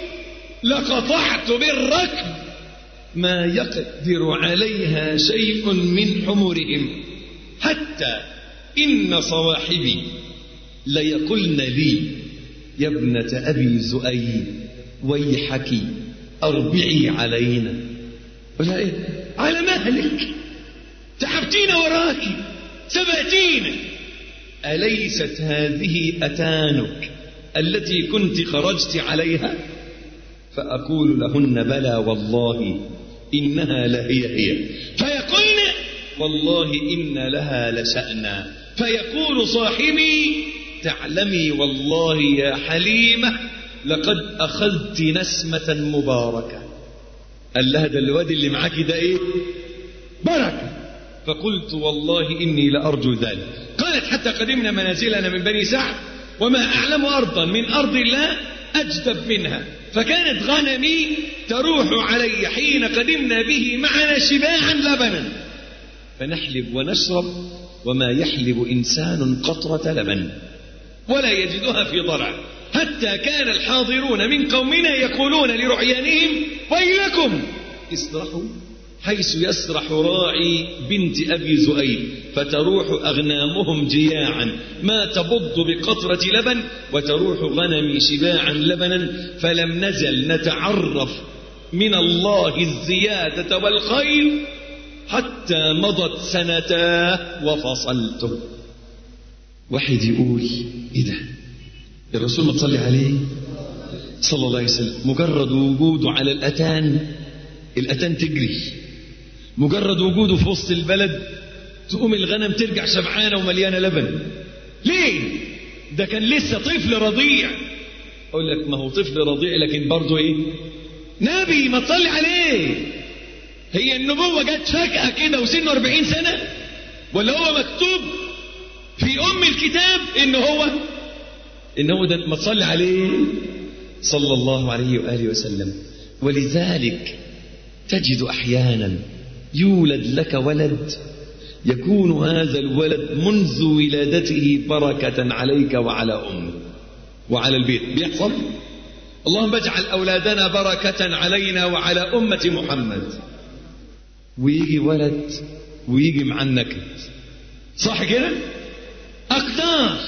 لقطعت بالركب ما يقدر عليها شيء من حمرهم حتى إن صواحبي ليقلن لي يا ابنة أبي زؤيد ويحك أربعي علينا ولا إيه على مهلك تعبتينا وراك سبأتينا أليست هذه أتانك التي كنت خرجت عليها فأقول لهن بلى والله إنها لهي هي فيقولن والله إن لها لشأنا فيقول صاحبي تعلمي والله يا حليمة لقد أخذت نسمة مباركة قال لها ده الواد اللي معاكي ده إيه بركة فقلت والله إني لأرجو ذلك قالت حتى قدمنا منازلنا من بني سعد وما أعلم أرضا من أرض الله أجدب منها فكانت غنمي تروح علي حين قدمنا به معنا شباعا لبنا فنحلب ونشرب وما يحلب إنسان قطرة لبن ولا يجدها في ضرع حتى كان الحاضرون من قومنا يقولون لرعيانهم ويلكم اسرحوا حيث يسرح راعي بنت أبي زؤيد فتروح أغنامهم جياعا ما تبض بقطرة لبن وتروح غنمي شباعا لبنا فلم نزل نتعرف من الله الزيادة والخير حتى مضت سنتاه وفصلته واحد يقول ايه ده الرسول ما تصلي عليه صلى الله عليه وسلم مجرد وجوده على الأتان الأتان تجري مجرد وجوده في وسط البلد تقوم الغنم ترجع شبعانة ومليانة لبن ليه ده كان لسه طفل رضيع اقول لك ما هو طفل رضيع لكن برضه ايه نبي ما تصلي عليه هي النبوة جت فجأة كده وسنه 40 سنة ولا هو مكتوب في أم الكتاب إن هو إن هو ده ما تصلي عليه صلى الله عليه وآله وسلم ولذلك تجد أحيانا يولد لك ولد يكون هذا الولد منذ ولادته بركة عليك وعلى أمك وعلى البيت بيحصل اللهم اجعل أولادنا بركة علينا وعلى أمة محمد ويجي ولد ويجي مع النكد صح كده أقدار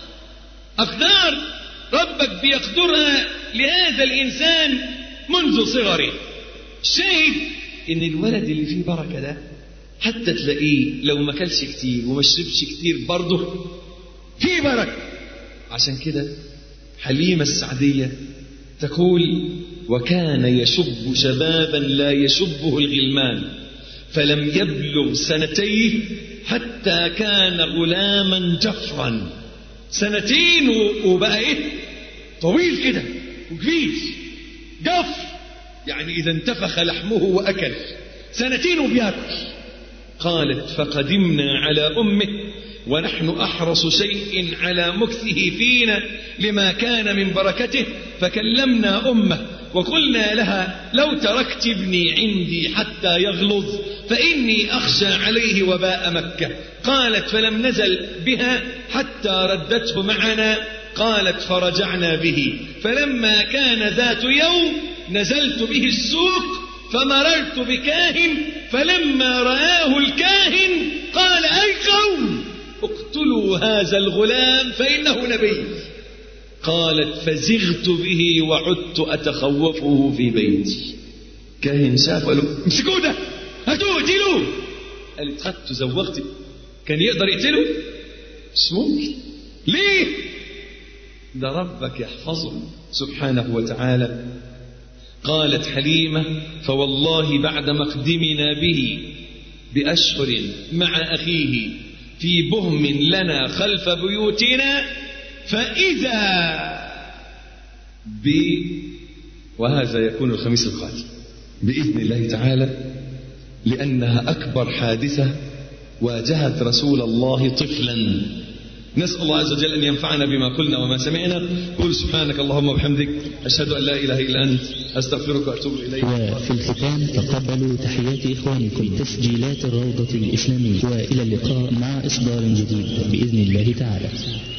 أقدار ربك بيقدرها لهذا الإنسان منذ صغره شاهد إن الولد اللي فيه بركة ده حتى تلاقيه لو ما كلش كتير وما شربش كتير برضه فيه بركة عشان كده حليمة السعدية تقول وكان يشب شبابا لا يشبه الغلمان فلم يبلغ سنتيه حتى كان غلاما جفرا سنتين وبقى ايه طويل كده وكبير جفر يعني إذا انتفخ لحمه وأكل سنتين وبياكل قالت فقدمنا على أمه ونحن أحرص شيء على مكثه فينا لما كان من بركته فكلمنا أمه وقلنا لها لو تركت ابني عندي حتى يغلظ فإني أخشى عليه وباء مكة قالت فلم نزل بها حتى ردته معنا قالت فرجعنا به فلما كان ذات يوم نزلت به السوق فمررت بكاهن فلما رآه الكاهن قال أي قوم اقتلوا هذا الغلام فإنه نبي قالت فزغت به وعدت أتخوفه في بيتي كاهن شاف قال له امسكوه ده هاتوه اقتلوه قالت خدت زوغت كان يقدر يقتله مش ممكن ليه ده ربك يحفظه سبحانه وتعالى قالت حليمة فوالله بعد مقدمنا به بأشهر مع أخيه في بهم لنا خلف بيوتنا فإذا ب وهذا يكون الخميس القادم بإذن الله تعالى لأنها أكبر حادثة واجهت رسول الله طفلا نسأل الله عز وجل أن ينفعنا بما قلنا وما سمعنا قل سبحانك اللهم وبحمدك أشهد أن لا إله إلا أنت أستغفرك وأتوب إليك وفي الختام تقبلوا تحيات إخوانكم تسجيلات الروضة الإسلامية وإلى اللقاء مع إصدار جديد بإذن الله تعالى